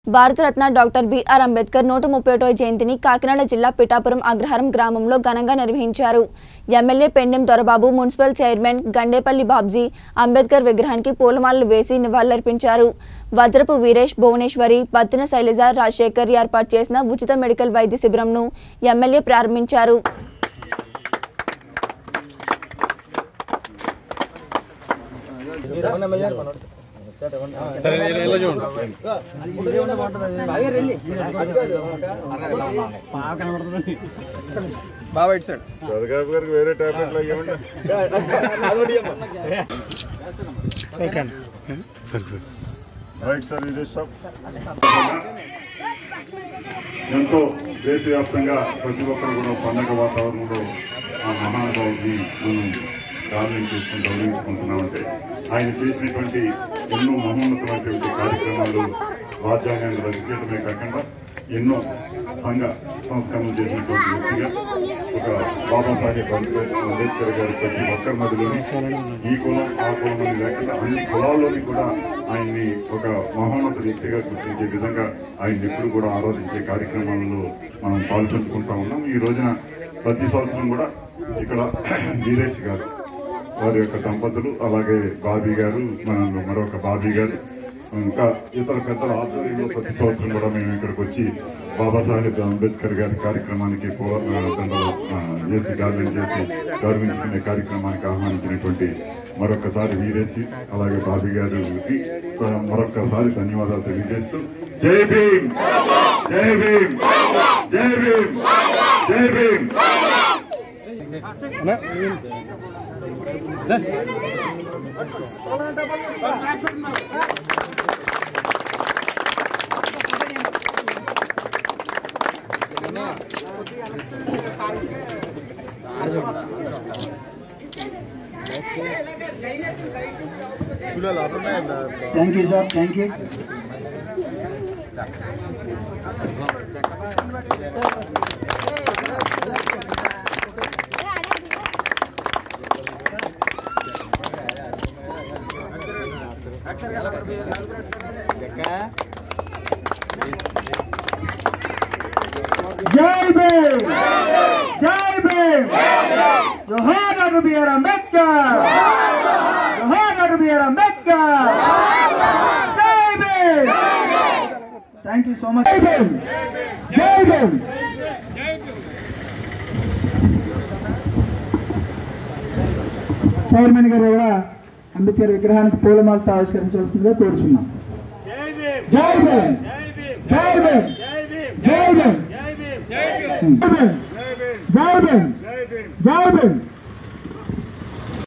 Bharat Ratna doctor B R Ambedkar నూట ముప్పై ఒకటో జయంతిని కాకినాడ జిల్లా పిఠాపురం అగ్రహారం గ్రామంలో ఘనంగా నిర్వహించారు MLA Pendem Dorababu municipal chairman Gandepalli Babji Ambedkar విగ్రహానికి పూలమాలలు వేసి నివాళులర్పించారు వజ్రపు వీరేష్ భువనేశ్వరి బత్తిన శైలజ రాజశేఖర్ ఏర్పాటు చేసిన ఉచిత మెడికల్ వైద్య శిబిరంను ఎమ్మెల్యే ప్రారంభించారు బాగా ఇటు సైడ్ దొరగాబు గారికి వేరే టాబ్లెట్లు అయ్యండి రైట్ సార్ ఇది సార్ ఎంతో దేశవ్యాప్తంగా ప్రతి ఒక్కరు కూడా పండగ వాతావరణంలో ఆ మహానుభావుని మనం గార్లింగ్ చేసుకుని గౌరవించుకుంటున్నామంటే ఆయన చేసినటువంటి ఎన్నో మహోన్నతమైనటువంటి కార్యక్రమాలు రాజ్యాంగాన్ని రచించడమే కాకుండా ఎన్నో సంఘ సంస్కరణలు చేసినటువంటి వ్యక్తిగా ఒక బాబాసాహెబ్ అంబేద్కర్ గారి ప్రతి ఒక్కరి మధ్యలోని ఈ కులం ఆ కులం అని లేకుండా అన్ని కులాల్లోని కూడా ఆయన్ని ఒక మహోన్నత వ్యక్తిగా గుర్తించే విధంగా ఆయన ఎప్పుడు కూడా ఆరాధించే కార్యక్రమాలలో మనం పాల్పంచుకుంటా ఉన్నాం ఈ రోజున ప్రతి సంవత్సరం కూడా ఇక్కడ వీరేష్ గారు వారి యొక్క దంపతులు అలాగే బాబీ గారు మన మరొక బాబీ గారు ఇంకా ఇతర పెద్దల ఆధ్వర్యంలో ప్రతి సంవత్సరం కూడా మేము ఇక్కడికి వచ్చి బాబాసాహెబ్ అంబేద్కర్ గారి కార్యక్రమానికి పో- ఆ, దండలు, ఆ, చేసి గార్లెన్ చేసి గౌరవించుకునే కార్యక్రమానికి ఆహ్వానించినటువంటి మరొకసారి వీరేసి అలాగే బాబీ గారికి ఆ, మరొకసారి ధన్యవాదాలు తెలియజేస్తూ జై భీమ్ జై భీమ్ జై భీమ్ జై Bhim thank you sir thank you జై భీమ్ జై భీమ్ జోహార్ డాక్టర్ బిఆర్ అంబేద్కర్ జోహార్ డాక్టర్ బిఆర్ అంబేద్కర్ జై Bhim thank you so much జై భీమ్ జై భీమ్ చైర్మన్ గారు కూడా అంబేద్కర్ విగ్రహానికి పూలమాలతో ఆవిష్కరించవలసిందిగా కోరుచున్నాం జై భీమ్ జై భీమ్ జై భీమ్ జై భీమ్ జై భీమ్ జై భీమ్